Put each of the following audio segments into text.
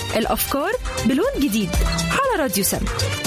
الأفكار بلون جديد على راديو سم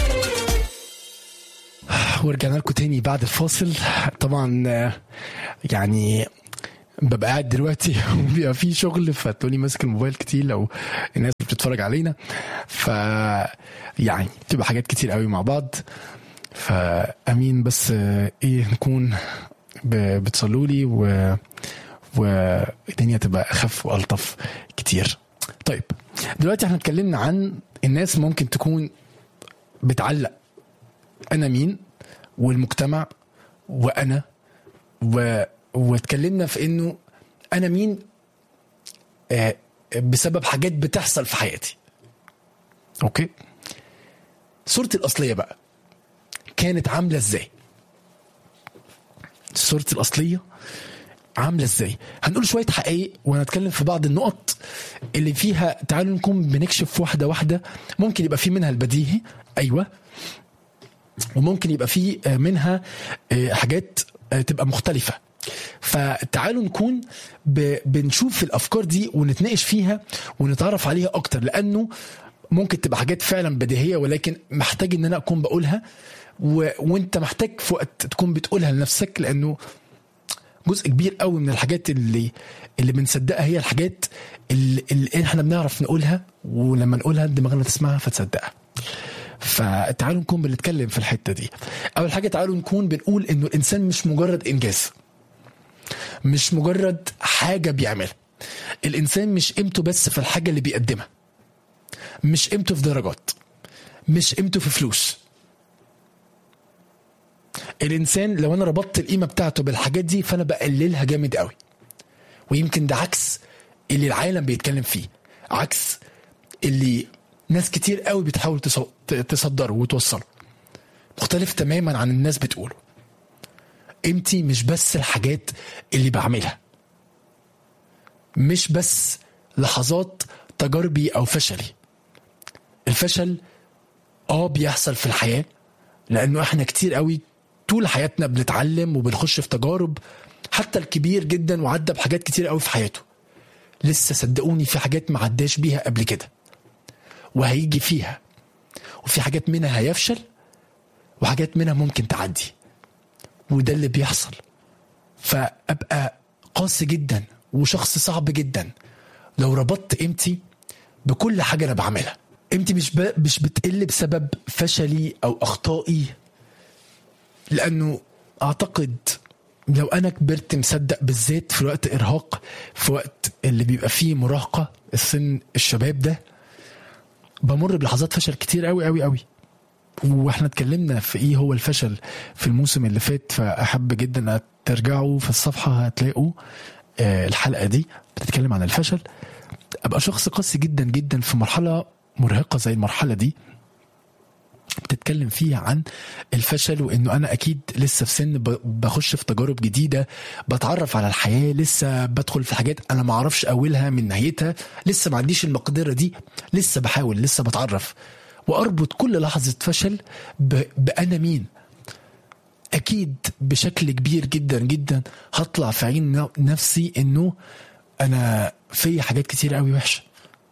ورجعنا لكم تاني بعد الفاصل طبعا آه، يعني ببقى قاعد دلوقتي وبيبقى في شغل فتلاقوني ماسك الموبايل كتير لو الناس بتتفرج علينا ف يعني بتبقى حاجات كتير قوي مع بعض فامين بس آه، ايه نكون ب- بتصلوا لي و والدنيا تبقى اخف والطف كتير طيب دلوقتي احنا اتكلمنا عن الناس ممكن تكون بتعلق انا مين والمجتمع وانا و... واتكلمنا في انه انا مين آه بسبب حاجات بتحصل في حياتي اوكي صورتي الاصليه بقى كانت عامله ازاي صورتي الاصليه عامله ازاي هنقول شويه حقائق وهنتكلم في بعض النقط اللي فيها تعالوا نكون بنكشف واحده واحده ممكن يبقى في منها البديهي ايوه وممكن يبقى في منها حاجات تبقى مختلفة فتعالوا نكون ب- بنشوف الأفكار دي ونتناقش فيها ونتعرف عليها أكتر لأنه ممكن تبقى حاجات فعلا بديهية ولكن محتاج إن أنا أكون بقولها و... وأنت محتاج في وقت تكون بتقولها لنفسك لأنه جزء كبير قوي من الحاجات اللي اللي بنصدقها هي الحاجات اللي, اللي احنا بنعرف نقولها ولما نقولها دماغنا تسمعها فتصدقها فتعالوا نكون بنتكلم في الحته دي اول حاجه تعالوا نكون بنقول انه الانسان مش مجرد انجاز مش مجرد حاجه بيعملها الانسان مش قيمته بس في الحاجه اللي بيقدمها مش قيمته في درجات مش قيمته في فلوس الانسان لو انا ربطت القيمه بتاعته بالحاجات دي فانا بقللها جامد قوي ويمكن ده عكس اللي العالم بيتكلم فيه عكس اللي ناس كتير قوي بتحاول تص- ت- تصدره وتوصله مختلف تماما عن الناس بتقوله قيمتي مش بس الحاجات اللي بعملها مش بس لحظات تجاربي او فشلي الفشل اه بيحصل في الحياه لانه احنا كتير قوي طول حياتنا بنتعلم وبنخش في تجارب حتى الكبير جدا وعدى بحاجات كتير قوي في حياته لسه صدقوني في حاجات ما عداش بيها قبل كده وهيجي فيها وفي حاجات منها هيفشل وحاجات منها ممكن تعدي وده اللي بيحصل فابقى قاسي جدا وشخص صعب جدا لو ربطت قيمتي بكل حاجه انا بعملها قيمتي مش ب... مش بتقل بسبب فشلي او اخطائي لانه اعتقد لو انا كبرت مصدق بالذات في وقت ارهاق في وقت اللي بيبقى فيه مراهقه السن الشباب ده بمر بلحظات فشل كتير قوي قوي قوي واحنا اتكلمنا في ايه هو الفشل في الموسم اللي فات فاحب جدا ترجعوا في الصفحه هتلاقوا آه، الحلقه دي بتتكلم عن الفشل ابقى شخص قاسي جدا جدا في مرحله مرهقه زي المرحله دي بتتكلم فيها عن الفشل وانه انا اكيد لسه في سن ب- بخش في تجارب جديده بتعرف على الحياه لسه بدخل في حاجات انا ما اعرفش اولها من نهايتها لسه ما عنديش المقدره دي لسه بحاول لسه بتعرف واربط كل لحظه فشل ب... بانا مين اكيد بشكل كبير جدا جدا هطلع في عين ن- نفسي انه انا في حاجات كتير قوي وحشه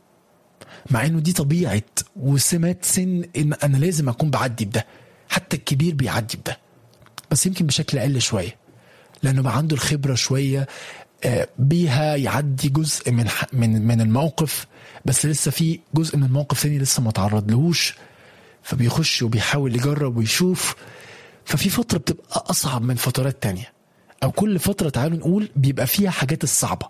مع انه دي طبيعه وسمات سن ان انا لازم اكون بعدي بده حتى الكبير بيعدي بده بس يمكن بشكل اقل شويه لانه بقى عنده الخبره شويه آه، بيها يعدي جزء من ح- من من الموقف بس لسه في جزء من الموقف تاني لسه ما تعرض لهوش فبيخش وبيحاول يجرب ويشوف ففي فتره بتبقى اصعب من فترات تانية او كل فتره تعالوا نقول بيبقى فيها حاجات الصعبه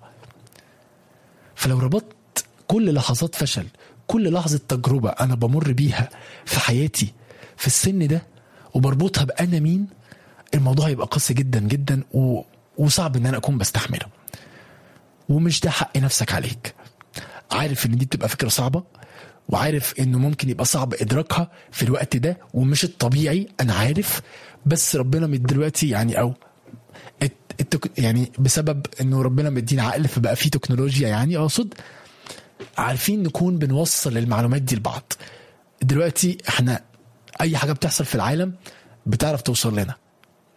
فلو ربطت كل لحظات فشل كل لحظة تجربة أنا بمر بيها في حياتي في السن ده وبربطها بأنا مين الموضوع هيبقى قاسي جدا جدا و... وصعب إن أنا أكون بستحمله ومش ده حق نفسك عليك عارف إن دي بتبقى فكرة صعبة وعارف إنه ممكن يبقى صعب إدراكها في الوقت ده ومش الطبيعي أنا عارف بس ربنا من دلوقتي يعني أو الت... التك... يعني بسبب إنه ربنا مدينا عقل فبقى فيه تكنولوجيا يعني أقصد عارفين نكون بنوصل المعلومات دي لبعض دلوقتي احنا اي حاجه بتحصل في العالم بتعرف توصل لنا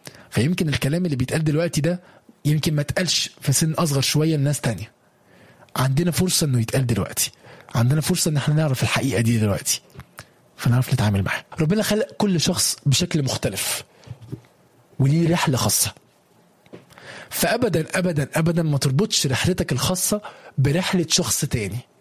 فيمكن الكلام اللي بيتقال دلوقتي ده يمكن ما اتقالش في سن اصغر شويه لناس تانية عندنا فرصه انه يتقال دلوقتي عندنا فرصه ان احنا نعرف الحقيقه دي دلوقتي فنعرف نتعامل معاها ربنا خلق كل شخص بشكل مختلف وليه رحله خاصه فابدا ابدا ابدا ما تربطش رحلتك الخاصه برحله شخص تاني